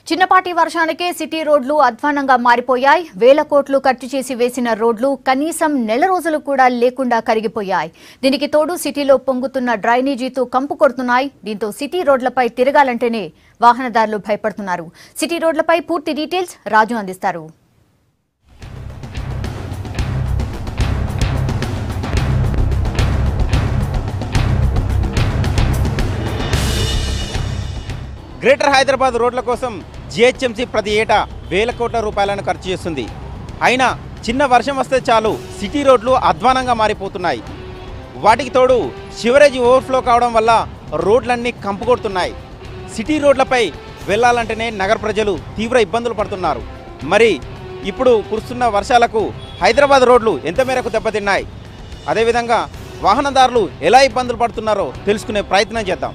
చిన్నపాటి వర్షానికే సిటీ రోడ్లు అధ్వానంగా మారిపోయాయి వేల కోట్లు ఖర్చు చేసి వేసిన రోడ్లు కనీసం నెల రోజులు కూడా లేకుండా కరిగిపోయాయి దీనికి తోడు సిటీలో పొంగుతున్న డ్రైనేజీతో కంపు కొడుతున్నాయి దీంతో సిటీ రోడ్లపై తిరగాలంటేనే వాహనదారులు భయపడుతున్నారు సిటీ రోడ్లపై పూర్తి డీటెయిల్స్ రాజు అందిస్తారు గ్రేటర్ హైదరాబాద్ రోడ్ల కోసం జిహెచ్ఎంసీ ప్రతి ఏటా వేల కోట్ల రూపాయలను ఖర్చు చేస్తుంది అయినా చిన్న వర్షం వస్తే చాలు సిటీ రోడ్లు అధ్వానంగా మారిపోతున్నాయి వాటికి తోడు సివరేజ్ ఓవర్ఫ్లో కావడం వల్ల రోడ్లన్నీ కంపు కొడుతున్నాయి సిటీ రోడ్లపై వెళ్ళాలంటేనే నగర ప్రజలు తీవ్ర ఇబ్బందులు పడుతున్నారు మరి ఇప్పుడు కురుస్తున్న వర్షాలకు హైదరాబాద్ రోడ్లు ఎంత మేరకు దెబ్బతిన్నాయి అదేవిధంగా వాహనదారులు ఎలా ఇబ్బందులు పడుతున్నారో తెలుసుకునే ప్రయత్నం చేద్దాం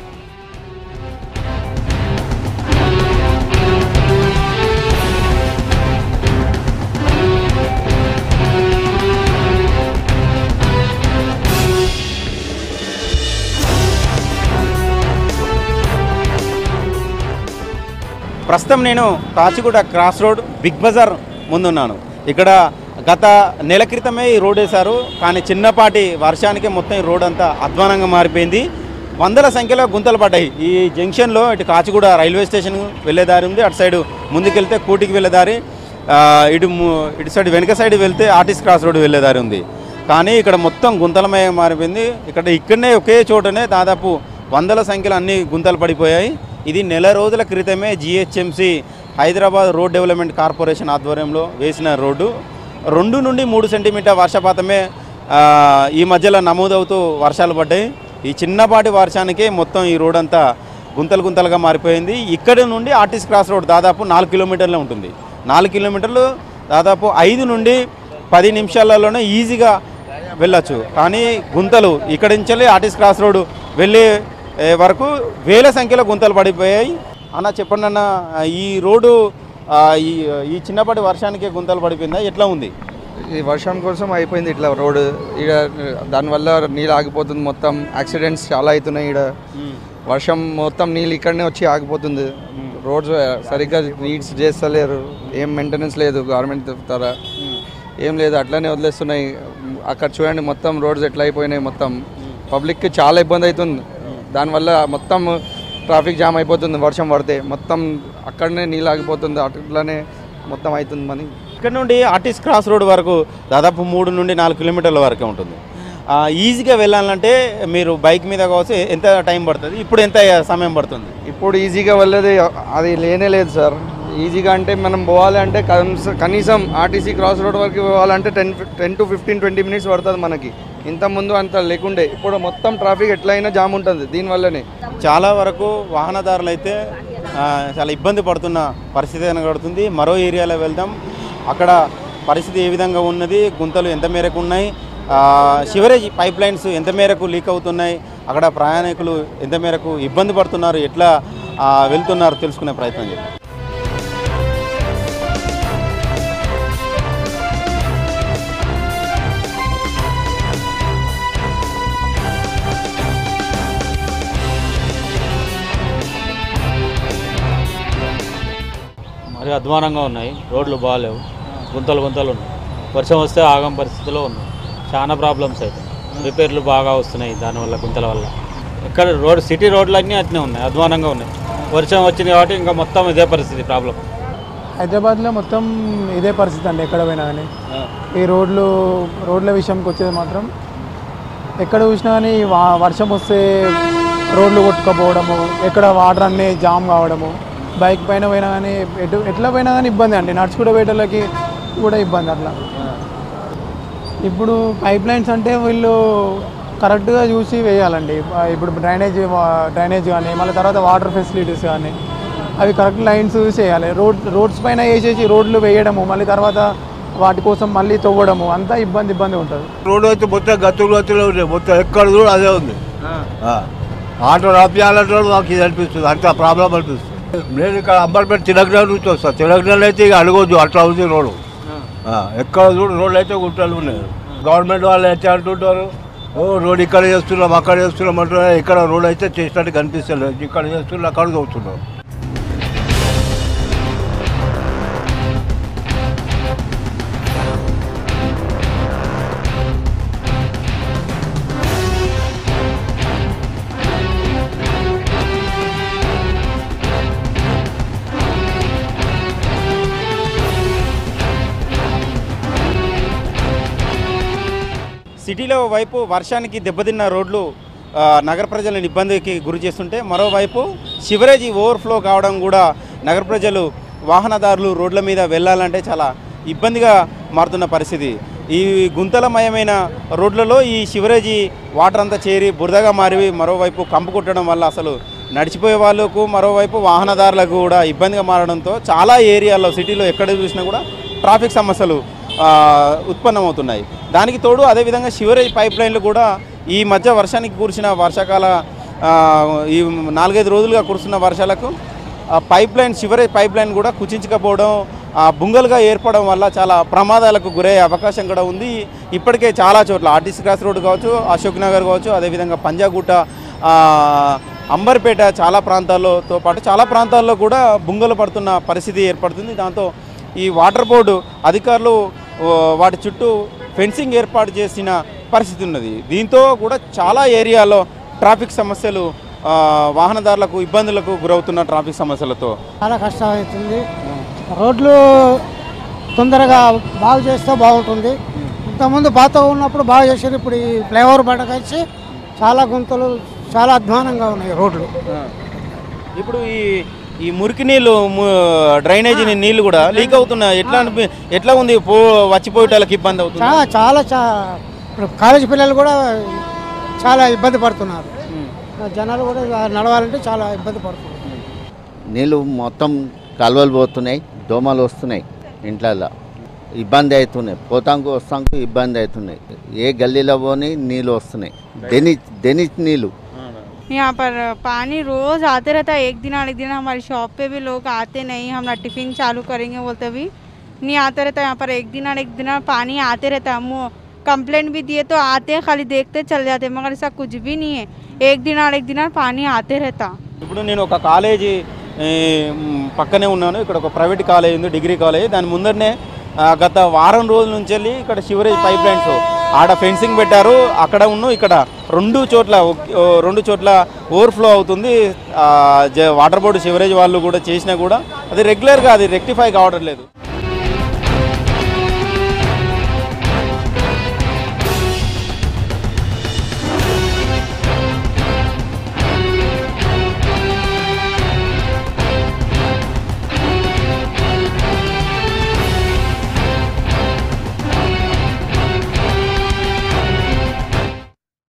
ప్రస్తుతం నేను Kachiguda cross road Big Bazaar ముందున్నాను ఇక్కడ గత నెల క్రితమే ఈ రోడ్ వేశారు కానీ చిన్నపాటి వర్షానికి మొత్తం ఈ రోడ్ అంతా అధ్వానంగా మారిపోయింది వందల సంఖ్యలో గుంతలు పడ్డాయి ఈ జంక్షన్లో ఇటు కాచిగూడ రైల్వే స్టేషన్ వెళ్ళే దారి ఉంది అటు సైడ్ ముందుకెళ్తే కూటికి వెళ్ళే దారి ఆ, ఇటు ము- ఇటు సైడ్ వెనక సైడ్ వెళ్తే ఆర్టిస్ట్ క్రాస్ రోడ్ వెళ్ళే దారి ఉంది కానీ ఇక్కడ మొత్తం గుంతలమయం మారిపోయింది ఇక్కడ ఇక్కడనే ఒకే చోటనే దాదాపు వందల సంఖ్యలో అన్ని గుంతలు పడిపోయాయి ఇది నెల రోజుల క్రితమే GHMC Hyderabad road development corporation ఆధ్వర్యంలో వేసిన రోడ్డు రెండు నుండి మూడు సెంటీమీటర్ వర్షపాతమే ఆ, ఈ మధ్యలో నమోదవుతూ వర్షాలు పడ్డాయి ఈ చిన్నపాటి వర్షానికే మొత్తం ఈ రోడ్ అంతా గుంతలు గుంతలుగా మారిపోయింది ఇక్కడ నుండి ఆర్టిస్ట్ క్రాస్ రోడ్ దాదాపు నాలుగు కిలోమీటర్లే ఉంటుంది నాలుగు కిలోమీటర్లు దాదాపు ఐదు నుండి పది నిమిషాలలోనే ఈజీగా వెళ్ళొచ్చు కానీ గుంతలు ఇక్కడి నుంచి ఆర్టిస్ట్ క్రాస్ రోడ్ వెళ్ళే ఏ, వరకు వేల సంఖ్యలో గుంతలు పడిపోయాయి అన్న చెప్పండి అన్న ఈ రోడ్డు ఆ, ఈ ఈ చిన్నపాటి వర్షానికే గుంతలు పడిపోయిందా ఎట్లా ఉంది ఈ వర్షం కోసం అయిపోయింది ఇట్లా రోడ్ ఈడ దానివల్ల నీళ్ళు ఆగిపోతుంది మొత్తం యాక్సిడెంట్స్ చాలా అవుతున్నాయి ఈడ వర్షం మొత్తం నీళ్ళు ఇక్కడనే వచ్చి ఆగిపోతుంది రోడ్స్ సరిగ్గా నీడ్స్ చేస్తలేరు ఏం మెయింటెనెన్స్ లేదు గవర్నమెంట్ తర ఏం లేదు అట్లనే వదిలేస్తున్నాయి అక్కడ చూడండి మొత్తం రోడ్స్ ఎట్లా అయిపోయినాయి మొత్తం పబ్లిక్కి చాలా ఇబ్బంది అవుతుంది దానివల్ల మొత్తం ట్రాఫిక్ జామ్ అయిపోతుంది వర్షం పడితే మొత్తం అక్కడనే నీళ్ళు ఆగిపోతుంది అట్లనే మొత్తం అవుతుంది మనీ ఇక్కడ నుండి ఆర్టిస్ట్ క్రాస్ రోడ్ వరకు దాదాపు మూడు నుండి నాలుగు కిలోమీటర్ల వరకే ఉంటుంది ఆ, ఈజీగా వెళ్ళాలంటే మీరు బైక్ మీద కావచ్చు ఎంత టైం పడుతుంది ఇప్పుడు ఎంత సమయం పడుతుంది ఇప్పుడు ఈజీగా వెళ్ళేది అది లేనే లేదు సార్ ఈజీగా అంటే మనం పోవాలి అంటే కనీస- కనీసం ఆర్టీసీ క్రాస్ రోడ్ వరకు పోవాలంటే ten ten to fifteen twenty minutes పడుతుంది మనకి ఇంత ముందు అంత లేకుండే ఇప్పుడు మొత్తం ట్రాఫిక్ ఎట్లయినా జామ్ ఉంటుంది దీనివల్లనే చాలా వరకు వాహనదారులు అయితే ఆ, చాలా ఇబ్బంది పడుతున్న పరిస్థితి కనబడుతుంది మరో ఏరియాలో వెళ్దాం అక్కడ పరిస్థితి ఏ విధంగా ఉన్నది గుంతలు ఎంత మేరకు ఉన్నాయి ఆ, సివరేజ్ పైప్ లైన్స్ ఎంత మేరకు లీక్ అవుతున్నాయి అక్కడ ప్రయాణికులు ఎంత మేరకు ఇబ్బంది పడుతున్నారు ఎట్లా ఆ, వెళ్తున్నారు తెలుసుకునే ప్రయత్నం చేద్దాం మరి అధ్వానంగా ఉన్నాయి రోడ్లు బాగాలేవు గుంతలు గుంతలు ఉన్నాయి వర్షం వస్తే ఆగం పరిస్థితిలో ఉన్నాయి చాలా ప్రాబ్లమ్స్ అయితే రిపేర్లు బాగా వస్తున్నాయి దానివల్ల గుంతల వల్ల ఇక్కడ రోడ్ సిటీ రోడ్లు అన్నీ అట్నే ఉన్నాయి అధ్వానంగా ఉన్నాయి వర్షం వచ్చింది కాబట్టి ఇంకా మొత్తం ఇదే పరిస్థితి ప్రాబ్లం హైదరాబాద్లో మొత్తం ఇదే పరిస్థితి అండి ఎక్కడ పోయినా కానీ ఈ రోడ్లు రోడ్ల విషయంకి వచ్చేది మాత్రం ఎక్కడ చూసినా కానీ వా- వర్షం వస్తే రోడ్లు కొట్టుకపోవడము ఎక్కడ వాటర్ అన్నీ జామ్ కావడము బైక్ పైన పోయినా కానీ ఎటు ఎట్లా పోయినా కానీ ఇబ్బంది అండి నడుచుకుంటూ పోయేటోళ్ళకి కూడా ఇబ్బంది అట్లా ఇప్పుడు పైప్ లైన్స్ అంటే వీళ్ళు కరెక్ట్గా చూసి వేయాలండి ఆ, ఇప్పుడు డ్రైనేజ్ వా- డ్రైనేజ్ కానీ మళ్ళీ తర్వాత వాటర్ ఫెసిలిటీస్ కానీ అవి కరెక్ట్ లైన్స్ చూసి వేయాలి రోడ్ రోడ్స్ పైన వేసేసి రోడ్లు వేయడము మళ్ళీ తర్వాత వాటి కోసం మళ్ళీ తవ్వడము అంతా ఇబ్బంది ఇబ్బంది ఉంటుంది రోడ్డు అయితే మొత్తం గతులు గతులు ఉన్నాయి మొత్తం ఎక్కడ చూడు అదే ఉంది ఆ. ఆటో రాపియాలంటే మాకు ఇది అనిపిస్తుంది అంత ప్రాబ్లం అనిపిస్తుంది నేను ఇక్కడ అంబర్పేట తిలగ్న నుంచి వస్తాను తిలగ్నలు అయితే ఇక అడగొద్దు అట్లా ఉంది రోడ్డు ఆ, ఎక్కడ చూడు రోడ్లు అయితే గుట్టలు ఉన్నాయి గవర్నమెంట్ వాళ్ళు అయితే అంటుంటారు ఓ రోడ్ ఇక్కడ చేస్తున్నాం అక్కడ చేస్తున్నాం అంటున్నారు ఇక్కడ రోడ్ అయితే చేసినట్టు కనిపిస్తలేదు ఇక్కడ చేస్తున్నారు అక్కడ చదువుతున్నారు సిటీలో వైపు వర్షానికి దెబ్బతిన్న రోడ్లు ఆ, నగర ప్రజలను ఇబ్బందికి గురి చేస్తుంటే మరోవైపు సివరేజ్ ఓవర్ఫ్లో కావడం కూడా నగర ప్రజలు వాహనదారులు రోడ్ల మీద వెళ్ళాలంటే చాలా ఇబ్బందిగా మారుతున్న పరిస్థితి ఈ గుంతలమయమైన రోడ్లలో ఈ సివరేజీ వాటర్ అంతా చేరి బురదగా మారి మరోవైపు కంపు కొట్టడం వల్ల అసలు నడిచిపోయే వాళ్ళకు మరోవైపు వాహనదారులకు కూడా ఇబ్బందిగా మారడంతో చాలా ఏరియాల్లో సిటీలో ఎక్కడ చూసినా కూడా ట్రాఫిక్ సమస్యలు ఆ, ఉత్పన్నమవుతున్నాయి దానికి తోడు అదేవిధంగా సివరేజ్ పైప్ లైన్లు కూడా ఈ మధ్య వర్షానికి కురిసిన వర్షాకాల ఆ, ఈ నాలుగైదు రోజులుగా కురుస్తున్న వర్షాలకు ఆ pipeline sewerage pipeline కూడా కుచించకపోవడం ఆ బుంగలుగా ఏర్పడడం వల్ల చాలా ప్రమాదాలకు గురయ్యే అవకాశం కూడా ఉంది ఇప్పటికే చాలా చోట్ల ఆర్టీసీ క్రాస్ రోడ్ కావచ్చు అశోక్ నగర్ కావచ్చు అదేవిధంగా పంజాగుట్ట ఆ, అంబర్పేట చాలా ప్రాంతాల్లోతో పాటు చాలా ప్రాంతాల్లో కూడా బుంగలు పడుతున్న పరిస్థితి ఏర్పడుతుంది దాంతో ఈ వాటర్ బోర్డు అధికారులు ఓ, వాటి చుట్టూ ఫెన్సింగ్ ఏర్పాటు చేసిన పరిస్థితి ఉన్నది దీంతో కూడా చాలా ఏరియాలో ట్రాఫిక్ సమస్యలు ఆ, వాహనదారులకు ఇబ్బందులకు గురవుతున్న ట్రాఫిక్ సమస్యలతో చాలా కష్టం అవుతుంది రోడ్లు తొందరగా బాగు చేస్తే బాగుంటుంది ఇంతకుముందు పాత ఉన్నప్పుడు బాగా చేశారు ఇప్పుడు ఈ ఫ్లైఓవర్ పడకొచ్చి చాలా గుంతలు చాలా అధ్వానంగా ఉన్నాయి రోడ్లు ఇప్పుడు ఈ ఈ మురికి నీళ్ళు ము- డ్రైనేజీ నీళ్ళు కూడా లీక్ అవుతున్నాయి ఎట్లా అనిపి ఎట్లా ఉంది పో వచ్చిపోయేటానికి ఇబ్బంది అవుతుంది చాలా చాలా చా ఇప్పుడు కాలేజీ పిల్లలు కూడా చాలా ఇబ్బంది పడుతున్నారు జనాలు కూడా నడవాలంటే చాలా ఇబ్బంది పడుతున్నారు నీళ్ళు మొత్తం కాలువలు పోతున్నాయి దోమలు వస్తున్నాయి ఇంట్లల్లో ఇబ్బంది అవుతున్నాయి పోతాంకు వస్తాంకు ఇబ్బంది అవుతున్నాయి ఏ గల్లీలో పోని నీళ్ళు వస్తున్నాయి దెని దెని నీళ్ళు यहाँ पर पानी रोज आते रहता है एक दिन और एक दिन हमारी शॉप पे भी लोग आते नहीं हम ना टिफिन चालू करेंगे बोलते भी नहीं आते रहता यहाँ पर एक दिन और एक दिन और पानी आते रहता है हम कंप्लेंट भी दिए तो आते हैं खाली देखते चल जाते हैं मगर ऐसा कुछ भी नहीं है एक दिन और एक दिन और पानी आते रहता ఇప్పుడు నేను ఒక కాలేజీ ఏ, మ్, పక్కనే ఉన్నాను ఇక్కడ ఒక ప్రైవేట్ కాలేజ్ ఉంది డిగ్రీ కాలేజ్ దాని ముందరనే ఆ, గత వారం రోజుల నుంచి వెళ్ళి ఇక్కడ సివరేజ్ పైప్ లైన్స్ ఆడ ఫెన్సింగ్ పెట్టారు అక్కడ ఉన్న ఇక్కడ రెండు చోట్ల ఒక్- ఓ, రెండు చోట్ల ఓవర్ఫ్లో అవుతుంది ఆ, జ- వాటర్ బోర్డు సివరేజ్ వాళ్ళు కూడా చేసినా కూడా అది రెగ్యులర్గా అది రెక్టిఫై కావడం లేదు